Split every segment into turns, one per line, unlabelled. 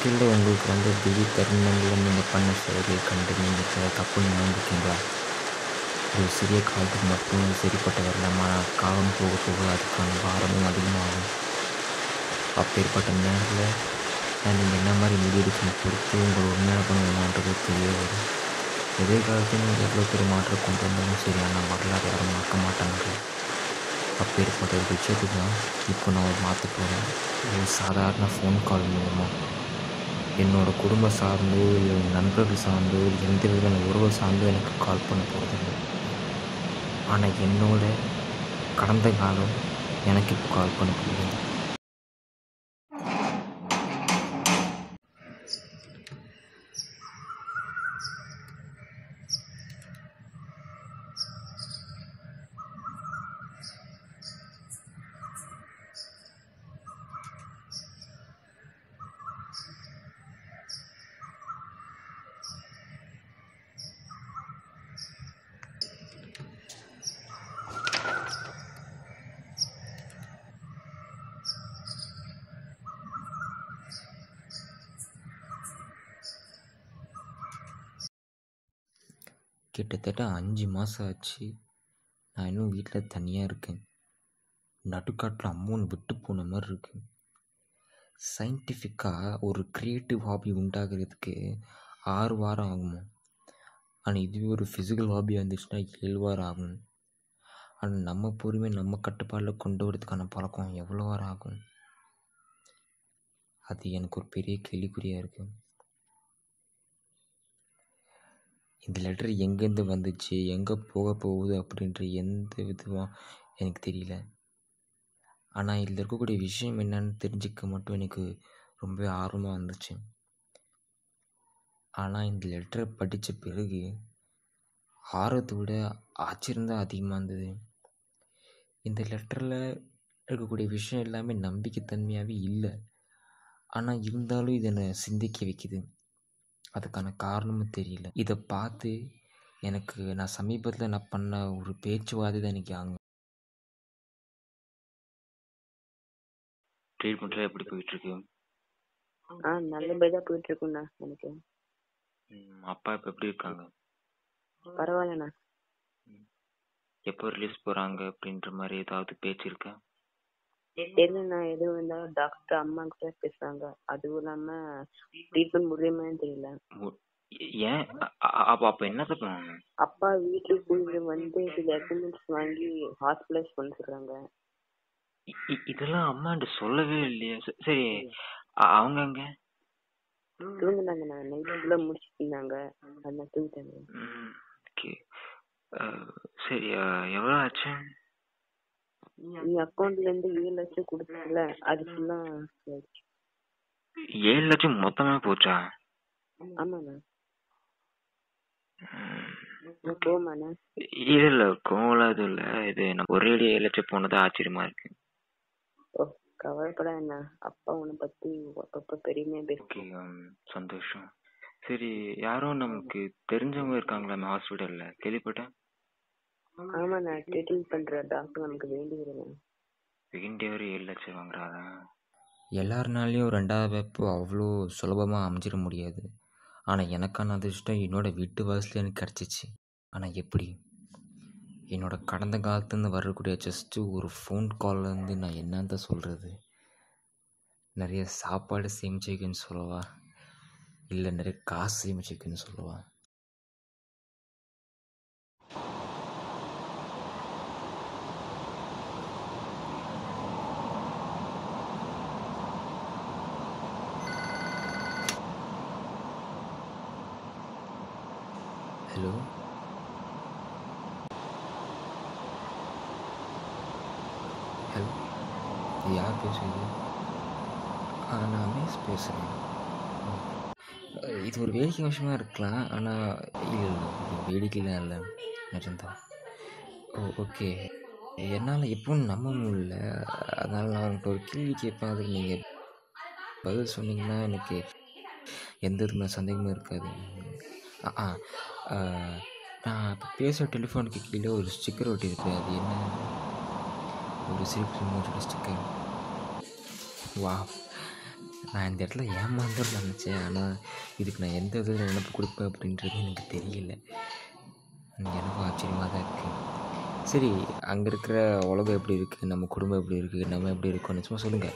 வாழ்க்கையில் உங்களுக்கு வந்து திடீர் தருணங்களில் நீங்கள் பண்ண செயலை கண்டு நீங்கள் சில தப்புன்னு உணர்ந்துருக்கீங்களா ஒரு சிறிய காலத்துக்கு மட்டும் சரிப்பட்டு வரலாமா காலம் போக போக அதுக்கான பாரமும் அதிகமாகும் அப்பேற்பட்ட நேரத்தில் நீங்கள் என்ன மாதிரி முடிவெடுக்கணும் பொறுத்து உங்கள் உண்மையான குணம் என்னன்றது தெரிய வரும் எதிர்காலத்தில் நீங்கள் எவ்வளோ பெரிய மாற்றம் கொண்டு வந்தாலும் சரி ஆனால் வரலாறு யாரும் மறக்க மாட்டாங்க அப்பேற்பட்ட ஒரு விஷயத்துக்கு தான் இப்போ நான் ஒரு மாற்ற போகிறேன் ஒரு சாதாரண ஃபோன் கால் மூலமாக என்னோடய குடும்பம் சார்ந்தோ இல்லை நண்பர்கள் சார்ந்தோ இல்லை எந்த விதமான உறவு சார்ந்தோ எனக்கு கால் பண்ண போகிறதில்ல ஆனால் என்னோட கடந்த காலம் எனக்கு இப்போ கால் பண்ண போகுது கிட்டத்தட்ட அஞ்சு மாதம் ஆச்சு நான் இன்னும் வீட்டில் தனியாக இருக்கேன் நடுக்காட்டில் அம்மோன்னு விட்டு போன மாதிரி இருக்கு சயின்டிஃபிக்காக ஒரு க்ரியேட்டிவ் ஹாபி உண்டாகிறதுக்கு ஆறு வாரம் ஆகுமா ஆனால் இதுவே ஒரு ஃபிசிக்கல் ஹாபியாக இருந்துச்சுன்னா ஏழு வாரம் ஆகும் ஆனால் நம்ம பொறுமை நம்ம கட்டுப்பாடில் கொண்டு வரதுக்கான பழக்கம் எவ்வளோ வாரம் ஆகும் அது எனக்கு ஒரு பெரிய கேள்விக்குறியாக இருக்குது இந்த லெட்டர் எங்கேருந்து வந்துச்சு எங்கே போக போகுது அப்படின்ற எந்த விதமாக எனக்கு தெரியல ஆனால் இதில் இருக்கக்கூடிய விஷயம் என்னன்னு தெரிஞ்சுக்க மட்டும் எனக்கு ரொம்ப ஆர்வமாக இருந்துச்சு ஆனால் இந்த லெட்டரை படித்த பிறகு ஆர்வத்தை விட ஆச்சரியம்தான் அதிகமாக இருந்தது இந்த லெட்டரில் இருக்கக்கூடிய விஷயம் எல்லாமே நம்பிக்கைத்தன்மையாகவே இல்லை ஆனால் இருந்தாலும் இதை என்னை சிந்திக்க வைக்குது அதுக்கான காரணமும் தெரியல இதை பார்த்து எனக்கு நான் சமீபத்தில் நான் பண்ண ஒரு பேச்சுவார்த்தை தான் எனக்கு அங்கே ட்ரீட்மெண்ட்லாம் எப்படி போயிட்டுருக்கு
ஆ நல்லபடியாக போயிட்டு இருக்குண்ணா எனக்கு
அப்பா இப்போ எப்படி இருக்காங்க
பரவாயில்லண்ணா
எப்போ ரிலீஸ் போகிறாங்க அப்படின்ற மாதிரி ஏதாவது பேச்சு இருக்கா
தெரியலண்ணா எதுவும் இருந்தாலும் டாக்டர் அம்மா கிட்ட பேசுறாங்க அதுவும் இல்லாம ட்ரீட்மெண்ட் முடியுமான்னு தெரியல
மு- ஏன் அப்போ அப்போ என்னத்தை பண்ணணும்
அப்பா வீட்டுக்கு கூட்டிட்டு வந்து சில எக்யூப்மெண்ட்ஸ் வாங்கி ஹாஸ்பிட்டலைஸ் பண்ண சொல்றாங்க
இ- இ- இதெல்லாம் அம்மாண்ட சொல்லவே இல்லையா ச- சரி அ- அவங்க அங்க
தூங்குனாங்கண்ணா நைட் ஃபுல்லா முடிச்சிட்டு இருந்தாங்க அதனால தூங்கிட்டாங்க
ஓகே சரி எவ்வளோ ஆச்சு
நீ அக்கௌண்ட்ல இருந்து ஏழு லட்சம் கொடுத்தல அது ஃபுல்லா
ஏழு லட்சம் மொத்தமே போச்சா
ஆமாண்ணா
ம்.
நான் போமாண்ணா
இல்ல இல்ல கோவலாம் எதுவும் இல்ல இது நம்ம ஒரே அடி ஏழு லட்சம் போனது ஆச்சரியமா இருக்கு
ஓ கவலைப்படாதண்ணா அப்பா உன்னை பத்தி அப்பப்ப பெருமையா பேச
ஓகே சந்தோஷம் சரி யாரும் நமக்கு தெரிஞ்சவங்க இருக்காங்களா ஹாஸ்பிட்டல்ல கேள்விப்பட்டேன்
ஆமாண்ணா ட்ரீட்மெண்ட் பண்ற டாக்டர் நமக்கு வேண்டி வருவேன்
வேண்டியவர் ஏழு லட்சம் வாங்குறாரா எல்லாருனாலையும் ரெண்டாவது வைப்பு அவ்வளோ சுலபமாக அமைஞ்சிட முடியாது ஆனால் எனக்கான அதிர்ஷ்டம் என்னோட வீட்டு வாசல் எனக்கு கிடச்சிச்சு ஆனால் எப்படி என்னோட கடந்த காலத்துலேருந்து வரக்கூடிய ஜஸ்ட்டு ஒரு ஃபோன் கால்லேருந்து நான் என்னன்னு தான் சொல்கிறது நிறைய சாப்பாடு சேமிச்சு வைக்கணும்னு சொல்லவா இல்லை நிறைய காசு சேமிச்சு வைக்கணும்னு சொல்லவா ஹலோ ஹலோ இது யார் பேசுறது ஆ நான் ரமேஷ் பேசுகிறேன் இது ஒரு வேடிக்கை விஷயமா இருக்கலாம் ஆனால் இல்லை இல்லை இது வேடிக்கைலாம் இல்லை நிஜம்தான் ஓ ஓகே என்னால் எப்பவும் நம்ப முடியல அதனால் நான் உங்கள்கிட்ட ஒரு கேள்வி கேட்பேன் அதுக்கு நீங்கள் பதில் சொன்னீங்கன்னா எனக்கு எந்த விதமான சந்தேகமும் இருக்காது ஆ ஆ ஆ, நான் இப்போ பேசுகிற டெலிஃபோனுக்கு கீழே ஒரு ஸ்டிக்கர் ஒட்டியிருக்கு அது என்ன ஒரு சிரிப்பு மூச்சோட ஸ்டிக்கர் வா நான் இந்த இடத்துல ஏமாந்தோன்னு நினச்சேன் ஆனால் இதுக்கு நான் எந்த இதில் நினப்பு கொடுப்பேன் அப்படின்றது எனக்கு தெரியல எனக்கும் ஆச்சரியமாக தான் இருக்குது சரி அங்கே இருக்கிற உலகம் எப்படி இருக்குது நம்ம குடும்பம் எப்படி இருக்குது நம்ம எப்படி இருக்கோம் நிச்சயமாக சொல்லுங்கள்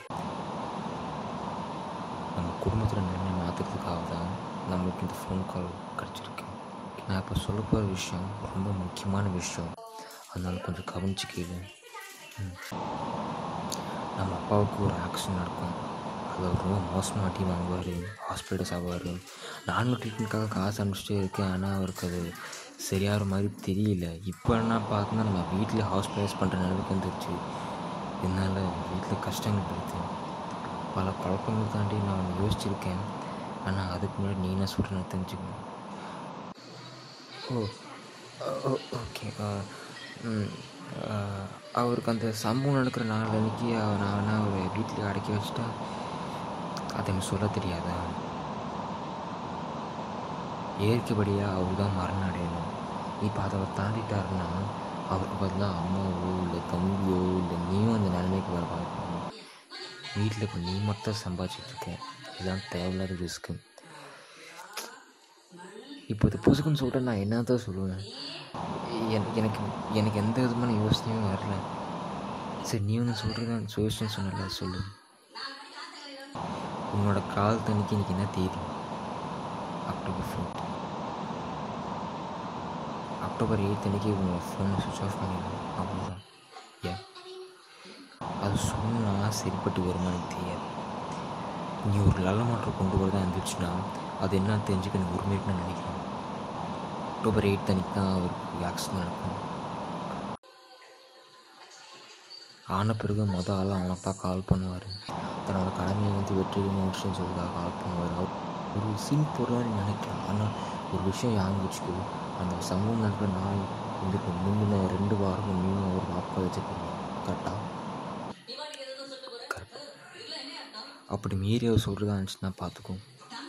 நம்ம குடும்பத்தில் நிலைமை மாற்றுறதுக்காக தான் நம்மளுக்கு இந்த ஃபோன் கால் கிடச்சிருக்கு நான் இப்போ சொல்ல போகிற விஷயம் ரொம்ப முக்கியமான விஷயம் அதனால கொஞ்சம் கவனிச்சு கேளு ம். நம்ம அப்பாவுக்கு ஒரு ஆக்சிடென்ட் நடக்கும் அதில் அவர் ரொம்ப மோசமாக டீ வாங்குவார் ஹாஸ்பிட்டல்ஸ் ஆவார் நானும் ட்ரீட்மெண்ட்காக காசு அனுப்பிச்சிட்டே இருக்கேன் ஆனால் அவருக்கு அது சரியாகிற மாதிரி தெரியல இப்போ என்ன பார்த்தோன்னா நம்ம வீட்டில் ஹாஸ்பிட்டலைஸ் பண்ணுற நிலைமைக்கு வந்துருச்சு இதனால் வீட்டில் கஷ்டங்கள் இருக்குது பல குழப்பங்கள் தாண்டி நான் யோசிச்சிருக்கேன் ஆனால் அதுக்கு முன்னாடி நீ என்ன சொல்கிறேன்னு தெரிஞ்சுக்கணும் ஓ ஓ ஓகே ம், ஆ, அவருக்கு அந்த சம்பவம் நடக்கிற நாள் அன்னைக்கு அவ- நான் வேணா அவரை வீட்டில் அடக்கி வச்சுட்டா அது எனக்கு சொல்ல தெரியாதா இயற்கைப்படியாக அவர் தான் மரணம் அடையணும் இப்போ அதை அவர் தாண்டிட்டாருன்னா அவருக்கு பதிலாக அம்மாவோ இல்லை தம்பியோ இல்லை நீயும் அந்த நிலைமைக்கு வர வாய்ப்பு வீட்டில் இப்போ நீ மட்டும் சம்பாதிச்சிட்டு இருக்க இதெல்லாம் தேவையில்லாத ரிஸ்க்கு இப்போ இது புசுக்குன்னு சொல்லிட்டு நான் என்ன தான் சொல்லுவேன் எனக்கு எனக்கு எனக்கு எந்த விதமான யோசனையும் வரல சரி நீ ஒன்று சொல்கிறது சொல்யூஷன் சொன்னல சொல்லு உன்னோட கால் தண்ணிக்கு இன்னைக்கு என்ன தேதி அக்டோபர் ஃபோர்த் அக்டோபர் எயித் அன்னைக்கு உங்களோட ஃபோனை சுவிட்ச் ஆஃப் பண்ணிடணும் அவ்வளோதான் ஏன் அது சொன்னால் சரிப்பட்டு வருமானு தெரியாது நீ ஒரு நல்ல மாற்றம் கொண்டு வரதான் இருந்துச்சுன்னா அது என்ன தெரிஞ்சுக்க எனக்கு உரிமை இருக்குன்னு நான் நினைக்கிறேன் அக்டோபர் எயிட் அன்னைக்கு தான் அவருக்கு ஆக்சிடென்ட் நடக்கும் ஆன பிறகு மொதல் ஆள் அவனுக்கு தான் கால் பண்ணுவார் தன்னோட கடமையை வந்து வெற்றிகரமாக முடிச்சுன்னு சொல்லிதான் கால் பண்ணுவார் அவர் ஒரு சீன் போடுறான்னு நினைக்கலாம் ஆனால் ஒரு விஷயம் ஞாபகம் வச்சுக்கோ அந்த சமூகம் நடக்கிற நாள் இதுக்கு முந்தின ரெண்டு வாரம் நீயும் அவர் வாப்பா வச்சுருக்கீங்க கரெக்டாக கரெக்ட் அப்படி மீறி அவர் சொல்கிறதா இருந்துச்சுன்னா பார்த்துக்கோ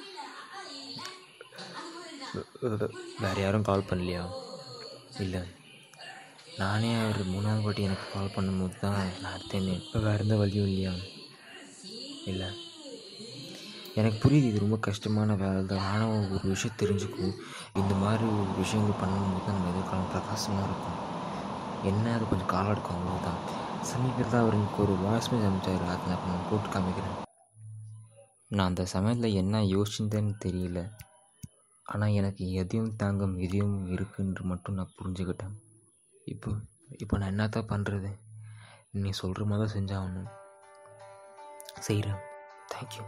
வேறு யாரும் கால் பண்ணலையா இல்லை நானே அவர் மூணாவது வாட்டி எனக்கு கால் பண்ணும்போது தான் நான் அடுத்தேன்னு இப்போ வேறு எந்த வழியும் இல்லையா இல்லை எனக்கு புரியுது இது ரொம்ப கஷ்டமான வேலை தான் ஆனால் ஒரு விஷயம் தெரிஞ்சுக்கும் இந்த மாதிரி விஷயங்கள் பண்ணும்போது தான் நம்ம எதிர்காலம் பிரகாசமாக இருக்கும் என்ன அது கொஞ்சம் காலம் எடுக்கும் அவ்வளோதான் சமீபத்தில் அவர் எனக்கு ஒரு வாய்ஸ் மெசேஜ் அனுப்பிச்சாரு அதை நான் இப்போ நான் போட்டு காமிக்கிறேன் நான் அந்த சமயத்தில் என்ன யோசிச்சேன்னு தெரியல ஆனால் எனக்கு எதையும் தாங்கும் எதையும் இருக்குன்று மட்டும் நான் புரிஞ்சுக்கிட்டேன் இப்போ இப்போ நான் என்னத்தான் பண்ணுறது நீ சொல்கிற மாதிரி தான் செஞ்சாகணும் செய்கிறேன் தேங்க்யூ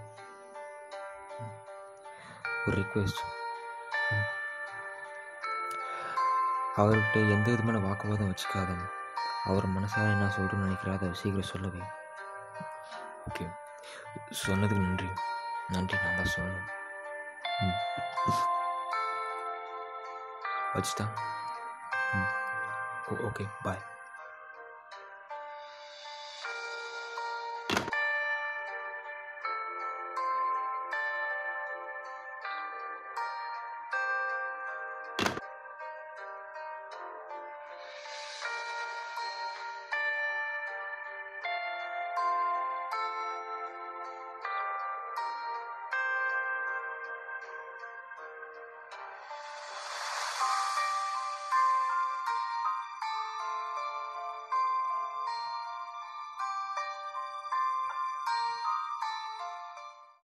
ஒரு ரிக்வெஸ்ட் அவர்கிட்ட எந்த விதமான வாக்குவாதம் வச்சுக்காத அவர் மனசார என்ன சொல்கிறேன்னு நினைக்கிறா அதை சீக்கிரம் சொல்லவே ஓகே சொன்னதுக்கு நன்றி நன்றி நான் தான் சொல்லணும் ம். வச்சுட்டா ம் ஓ- ஓகே பாய்